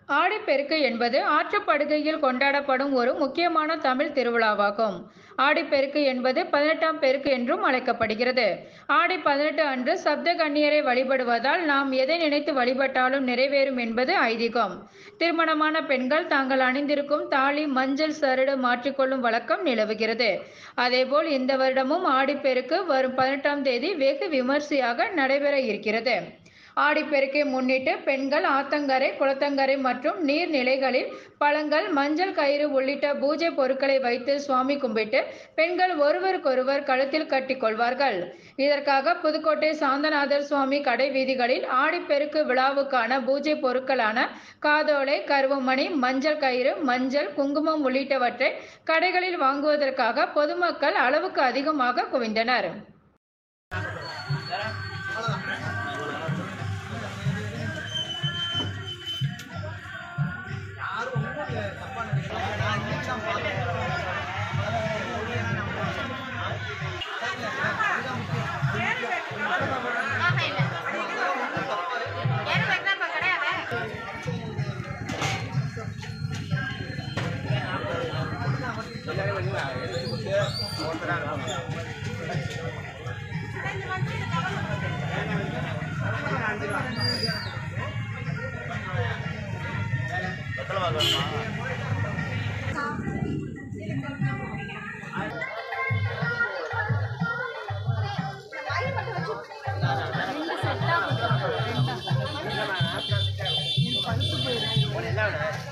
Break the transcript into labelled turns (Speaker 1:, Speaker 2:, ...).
Speaker 1: ஆடிப்பெருக்கு என்பது ஆற்றுப்படுகையில் கொண்டாடப்படும் ஒரு முக்கியமான தமிழ் திருவிழாவாகும் ஆடிப்பெருக்கு என்பது பதினெட்டாம் பெருக்கு என்றும் அழைக்கப்படுகிறது ஆடி பதினெட்டு அன்று சப்த கன்னியரை வழிபடுவதால் நாம் எதை நினைத்து வழிபட்டாலும் நிறைவேறும் என்பது ஐதீகம் திருமணமான பெண்கள் தாங்கள் அணிந்திருக்கும் தாலி மஞ்சள் சரடு மாற்றிக்கொள்ளும் வழக்கம் நிலவுகிறது அதேபோல் இந்த வருடமும் ஆடிப்பெருக்கு வரும் பதினெட்டாம் தேதி வெகு விமர்சையாக நடைபெற இருக்கிறது ஆடிப்பெருக்கை முன்னிட்டு பெண்கள் ஆத்தங்கரை குளத்தங்கரை மற்றும் நீர்நிலைகளில் பழங்கள் மஞ்சள் கயிறு உள்ளிட்ட பூஜை பொருட்களை வைத்து சுவாமி கும்பிட்டு பெண்கள் ஒருவருக்கொருவர் கழுத்தில் கட்டிக் கொள்வார்கள் இதற்காக புதுக்கோட்டை சாந்தநாதர் சுவாமி கடை வீதிகளில் ஆடிப்பெருக்கு விழாவுக்கான பூஜை பொருட்களான காதோலை கருவமணி மஞ்சள் கயிறு மஞ்சள் குங்குமம் உள்ளிட்டவற்றை கடைகளில் வாங்குவதற்காக பொதுமக்கள் அளவுக்கு அதிகமாக குவிந்தனர்
Speaker 2: ஆஹா, இல்ல. ஏறு வைக்கலாம் இப்ப கிடையாது.
Speaker 3: என்ன